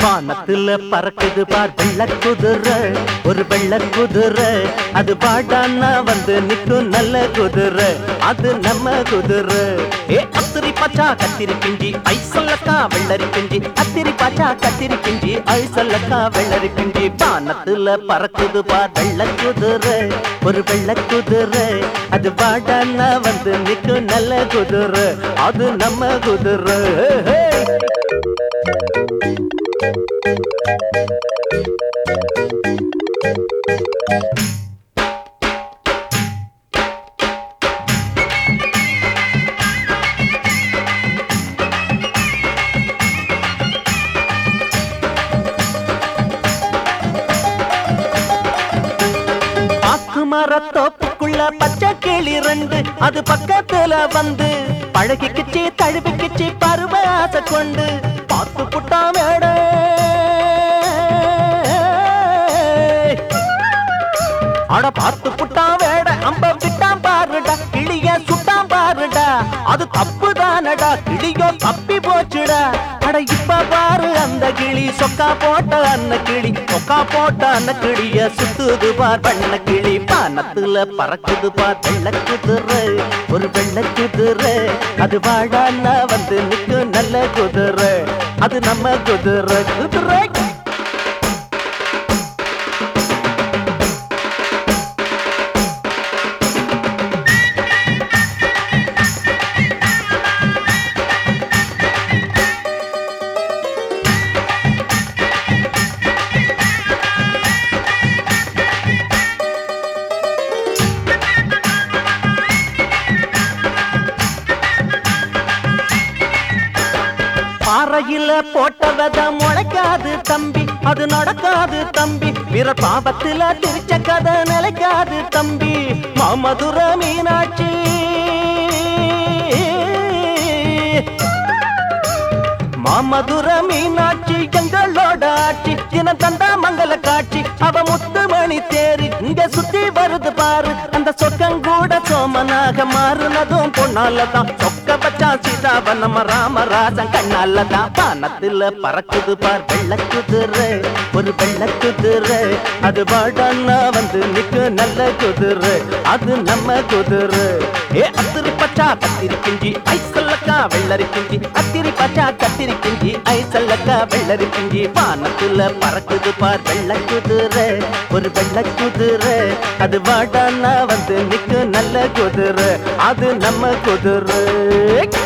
வானத்துல பறக்குது பார் வெள்ள குதிரை ஒரு வெள்ள குதிரை அது பாடான்னா வந்து நிக்கும் நல்ல குதிரை அது நம்ம குதிரை ஏ அத்திரி பச்சா கத்திரி பிஞ்சி ஐசல்லக்கா வெள்ளரி பிஞ்சி அத்திரி பச்சா கத்திரி பிஞ்சி ஐசல்லக்கா வெள்ளரி பிஞ்சி வானத்துல பறக்குது பார் வெள்ள குதிரை ஒரு வெள்ள குதிரை அது பாடான்னா வந்து நிக்கும் நல்ல குதிரை அது நம்ம குதிரை ஹே, ஹே. பாக்கு மரத்தோப்புக்குள்ள பச்சை கிளி ரெண்டு அது பக்கத்துல வந்து பழகிக்கிச்சு தழுவிக்கிச்சு பருவ ஆசை கொண்டு பார்த்து புட்டா வேட அட பார்த்து புட்டா வேட அம்ப விட்டான் பாருடா கிளிய சுட்டான் பாருடா அது தப்பு தானடா கிளியோ தப்பி போச்சுடா அட இப்ப பாரு அந்த கிளி சொக்கா போட்ட அன்ன கிளி சொக்கா போட்ட அன்ன கிளிய சுத்துது பார் பண்ண கிளி பானத்துல பறக்குது பார் வெள்ள குதிரை ஒரு வெள்ள குதிரை அது வாழான்னா வந்து நிக்கு நல்ல குதிரை அது நம்ம குதிரை குதிரை பாறையில போட்ட வித முளைக்காது தம்பி அது நடக்காது தம்பி வீர பாபத்துல திரிச்ச கதை நிலைக்காது தம்பி மாமதுர மீனாட்சி மாமதுர மீனாட்சி எங்களோட ஆட்சி தினம் தந்தா மங்கள காட்சி அவ முத்துமணி தேரி இங்க சுத்தி வருது பாரு அந்த சொக்கங்கூட சோமனாக மாறுனதும் பொண்ணாலதான் சொக்க வச்சா சீதாவ நம்ம ராமராஜன் கண்ணாலதான் பானத்துல பறக்குது பார் வெள்ள குதிரை ஒரு வெள்ள குதிரை அது வாடான்னா வந்து நிக்கு நல்ல குதிரை அது நம்ம குதிரை ஏ அத்திரி பச்சா கத்திரி கிஞ்சி ஐசல்லக்கா வெள்ளரி கிஞ்சி அத்திரி பச்சா கத்திரி கிஞ்சி ஐசல்லக்கா வெள்ளரி கிஞ்சி வானத்துல பறக்குது பார் வெள்ள குதிரை ஒரு வெள்ள குதிரை அது வாடான்னா வந்து நிக்கு நல்ல குதிரை அது நம்ம குதிரை